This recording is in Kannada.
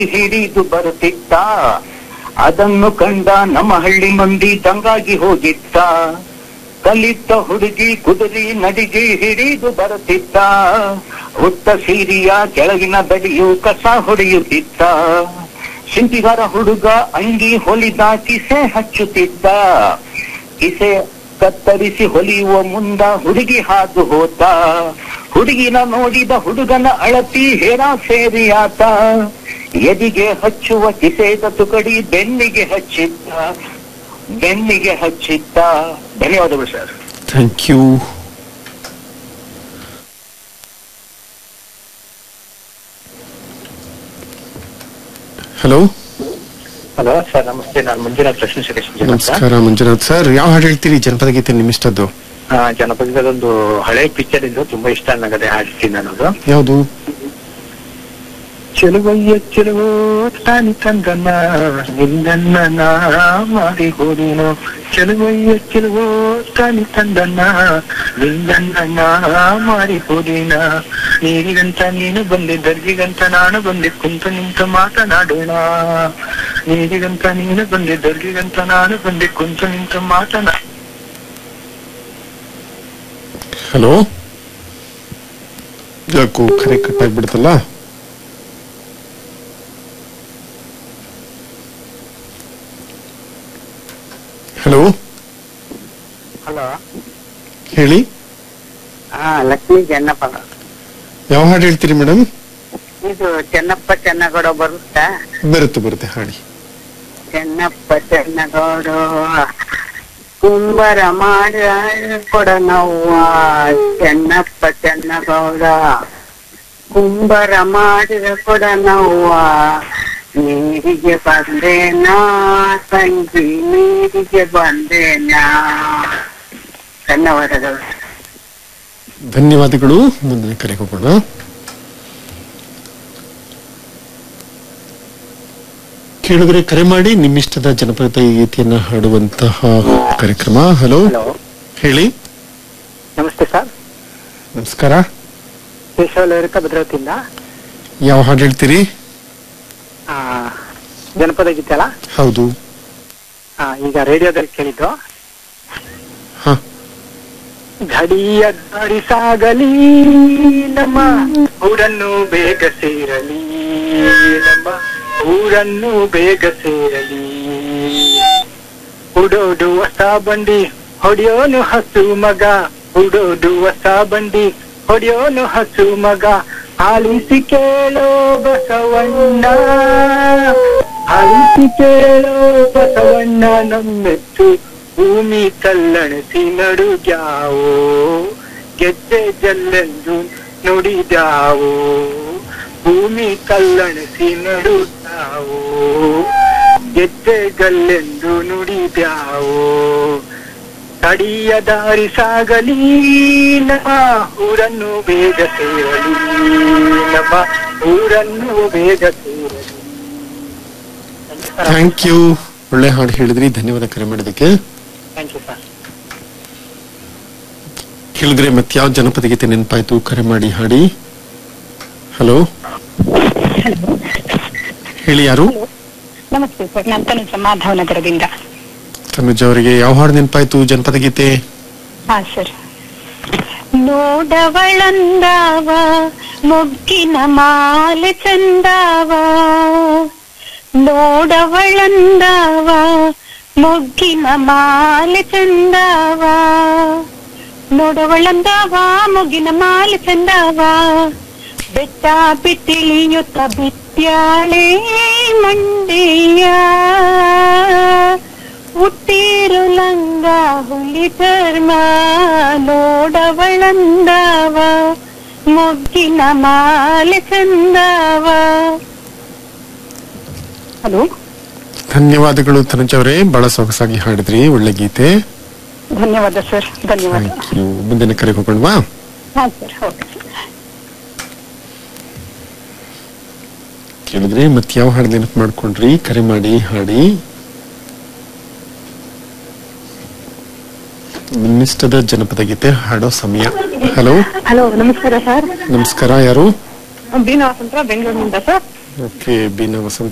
ಹಿಡಿದು ಬರುತ್ತಿತ್ತ ಅದನ್ನು ಕಂಡ ನಮ್ಮ ಹಳ್ಳಿ ಮಂದಿ ದಂಗಾಗಿ ಹೋಗಿತ್ತ ಕಲಿತ ಹುಡುಗಿ ಕುದುರಿ ನಡಿಗೆ ಹಿಡಿದು ಬರುತ್ತಿತ್ತ ಹುತ್ತ ಸೀರಿಯ ಕೆಳಗಿನ ಬಡಿಯು ಕಸ ಹೊಡೆಯುತ್ತಿತ್ತ ಸಿಂಪಿಗಾರ ಹುಡುಗ ಅಂಗಿ ಹೊಲಿದ ಕಿಸೆ ಹಚ್ಚುತ್ತಿದ್ದ ಕಿಸೆ ಕತ್ತರಿಸಿ ಹೊಲಿಯುವ ಮುಂದ ಹುಡುಗಿ ಹಾದು ಹೋತ ಹುಡುಗಿನ ನೋಡಿದ ಹುಡುಗನ ಅಳತಿ ಹೇರ ಸೇರಿಯಾತ ಎದಿಗೆ ಹಚ್ಚುವ ಕಿಸೆದ ತುಕಡಿ ಬೆನ್ನಿಗೆ ಹಚ್ಚಿದ್ದ ಬೆನ್ನಿಗೆ ಹಚ್ಚಿದ್ದ ಧನ್ಯವಾದಗಳು sir thank you hello hello sir ನಮಸ್ತೆ ನಾನು ಮಂಜುನಾಥ್ ಲಕ್ಷ್ಮೀ ಸುರೇಶ್ ಅಂತ ನಮಸ್ಕಾರ ಮಂಜುನಾಥ್ ಸರ್ ಯಾವ ಹಾಡು ಹೇಳ್ತೀರಿ ಜನಪದ ಗೀತೆ ನಿಮ್ಮಿಷ್ಟದ್ದು ಆ, ಜನಪದದೊಂದು ಹಳೆ ಪಿಕ್ಚರ್ ಇಂದು ತುಂಬಾ ಇಷ್ಟ ನನಗದೆ ಹಾಡ್ತೀನಿ ಅನ್ನೋದು ಯಾವುದು ಚೆಲುವಯ್ಯ ಚೆಲುವೋ ತಾನಿ ತಂದನ್ನ ನಿಂದನ್ನ ನಾ ಮಾಡಿ ಹೋದೇನು ಚೆಲುವಯ್ಯ ಚೆಲುವೋ ತಾನಿ ತಂದನ್ನ ನಿಂದನ್ನ ನಾ ಮಾಡಿ ಹೋದೇನ ನೀರಿಗಂತ ನೀನು ಬಂದೆ ದರ್ಗಿಗಂತ ನಾನು ಬಂದೆ ಕುಂತ ನಿಂತು ಮಾತನಾಡೋಣ ನೀರಿಗಂತ ನೀನು ಬಂದೆ ದರ್ಗಿಗಂತ ನಾನು ಬಂದೆ ಕುಂತ ನಿಂತು ಮಾತನಾ ಹಲೋ ಯಾಕೋ ಕರೆ ಕಟ್ ಆಗ್ಬಿಡ್ತಲ್ಲ ಹಲೋ ಹಲೋ ಹೇಳಿ ಹಾ ಲಕ್ಷ್ಮೀ ಚೆನ್ನಪ್ಪ ಯಾವ ಹಾಡು ಹೇಳ್ತೀರಿ ಮೇಡಮ್ ಇದು ಚೆನ್ನಪ್ಪ ಚೆನ್ನಗೌಡ ಬರುತ್ತಾ ಬರುತ್ತೆ ಬರುತ್ತೆ ಹಾಡಿ ಚೆನ್ನಪ್ಪ ಚೆನ್ನಗೌಡ ಕುಂಬರ ಮಾಡ ಕೊಡನವ್ವ ಚೆನ್ನಪ್ಪ ಚೆನ್ನಗೌಡ ಕುಂಬರ ಮಾಡಿದ ಕೊಡನವ್ವ ನೀರಿಗೆ ಬಂದೇನಾ ತಂಗಿ ನೀರಿಗೆ ಬಂದೇನಾ ಧನ್ಯವಾದಗಳು ಧನ್ಯವಾದಗಳು ಮುಂದಿನ ಕರೆ ಹೋಗೋಣ ಕೇಳಿದ್ರೆ ಕರೆ ಮಾಡಿ ನಿಮ್ಮಿಷ್ಟದ ಜನಪದ ಗೀತೆಯನ್ನ ಹಾಡುವಂತಹ ಕಾರ್ಯಕ್ರಮ ಹಲೋ ಹಲೋ ಹೇಳಿ ನಮಸ್ತೆ ಸರ್ ನಮಸ್ಕಾರ ಕೇಶವಲರಿಕ ಭದ್ರಾವತಿಯಿಂದ ಯಾವ ಹಾಡು ಹೇಳ್ತೀರಿ ಆ, ಜನಪದ ಗೀತೆ ಅಲ್ಲ ಹೌದು ಆ, ಈಗ ರೇಡಿಯೋದಲ್ಲಿ ಕೇಳಿದ್ದು ಹ ಘಡಿಯ ದಾರಿ ಸಾಗಲಿ ನಮ್ಮ ಊರನ್ನು ಬೇಗ ಸೇರಲಿ ನಮ್ಮ ಊರನ್ನು ಬೇಗ ಸೇರಲಿ ಉಡೋಡು ಹೊಸ ಬಂಡಿ ಹೊಡೆಯೋನು ಹಸು ಮಗ ಉಡೋಡು ಹೊಸ ಬಂಡಿ ಹೊಡೆಯೋನು ಹಸು ಮಗ ಆಲಿಸಿ ಕೇಳೋ ಬಸವಣ್ಣ ಆಲಿಸಿ ಕೇಳೋ ಬಸವಣ್ಣ ನಮ್ಮೆತ್ತು ಭೂಮಿ ಕಲ್ಲಣಿಸಿ ನಡುಗ್ಯಾವೋ ಗೆದ್ದೆ ಜಲ್ಲೆಂದು ನುಡಿದ್ಯಾವೋ ಭೂಮಿ ಕಲ್ಲಣಿಸಿ ನಡುಗ್ಯಾವೋ ಗೆದ್ದೆ ಗಲ್ಲೆಂದು ನುಡಿದ್ಯಾವೋ ತಡಿಯ ದಾರಿ ಸಾಗಲಿ ನಮ್ಮ ಊರನ್ನು ಬೇಗ ಸೇರಲಿ ನಮ್ಮ ಊರನ್ನು ಬೇಗ ಸೇರಲಿ ಥ್ಯಾಂಕ್ ಯು ಒಳ್ಳೆ ಹಾಡು ಹೇಳಿದ್ರಿ ಧನ್ಯವಾದ ಕರೆ ಮಾಡೋದಕ್ಕೆ ಥ್ಯಾಂಕ್ ಯು ಸರ್ ಕೇಳಿದ್ರೆ ಮತ್ತೆ ಯಾವ ಜನಪದ ಗೀತೆ ನೆನಪಾಯ್ತು ಕರೆ ಮಾಡಿ ಹಾಡಿ ಹಲೋ ಹೇಳಿ ಯಾರು ನಮಸ್ತೆ ಸರ್ ನಾನು ತನುಜ ಮಾಧವನಗರದಿಂದ ತನುಜ್ ಅವರಿಗೆ ಯಾವ ಹಾಡು ನೆನಪಾಯ್ತು ಜನಪದ ಗೀತೆ ಹಾ ಸರ್ ನೋಡವಳಂದಾವ ಮೊಗ್ಗಿನ ಮಾಲೆ ಚಂದಾವ ನೋಡವಳಂದಾವ ಮೊಗ್ಗಿನ ಮಾಲೆ ಚಂದಾವ ನೋಡವಳಂದಾವ ಮೊಗ್ಗಿನ ಮಾಲೆ ಚಂದಾವ ಬೆಟ್ಟ ಬಿಟ್ಟಿಳಿಯುತ್ತ ಬಿತ್ಯಾಳೆ ಮಂಡಿಯ ಹುಟ್ಟಿರು ಲಂಗ ಹುಲಿ ಚರ್ಮ ನೋಡವಳಂದವ ಮೊಗ್ಗಿನ ಮಾಲೆ ಚಂದವ ಹಲೋ ಧನ್ಯವಾದಗಳು ತನುಜ್ ಅವರೇ ಬಹಳ ಸೊಗಸಾಗಿ ಹಾಡಿದ್ರಿ ಒಳ್ಳೆ ಗೀತೆ ಧನ್ಯವಾದ ಸರ್ ಧನ್ಯವಾದ ಥ್ಯಾಂಕ್ ಯು ಮುಂದಿನ ಕರೆ ಹೋಗೋಣವಾ ಹಾ ಸರ್ ಓಕೆ ಕೇಳಿದ್ರೆ ಮತ್ತೆ ಯಾವ ಹಾಡು ನೆನಪು ಮಾಡ್ಕೊಂಡ್ರಿ ಕರೆ ಮಾಡಿ ಹಾಡಿ ನಿಮ್ಮಿಷ್ಟದ ಜನಪದ ಗೀತೆ ಹಾಡೋ ಸಮಯ ಹಲೋ ಹಲೋ ನಮಸ್ಕಾರ ಸರ್ ನಮಸ್ಕಾರ ಯಾರು ಬೀನಾ ವಸಂತರ ಬೆಂಗಳೂರಿನಿಂದ ಸರ್ ಓಕೆ ಬೀನಾ ವಸಂತ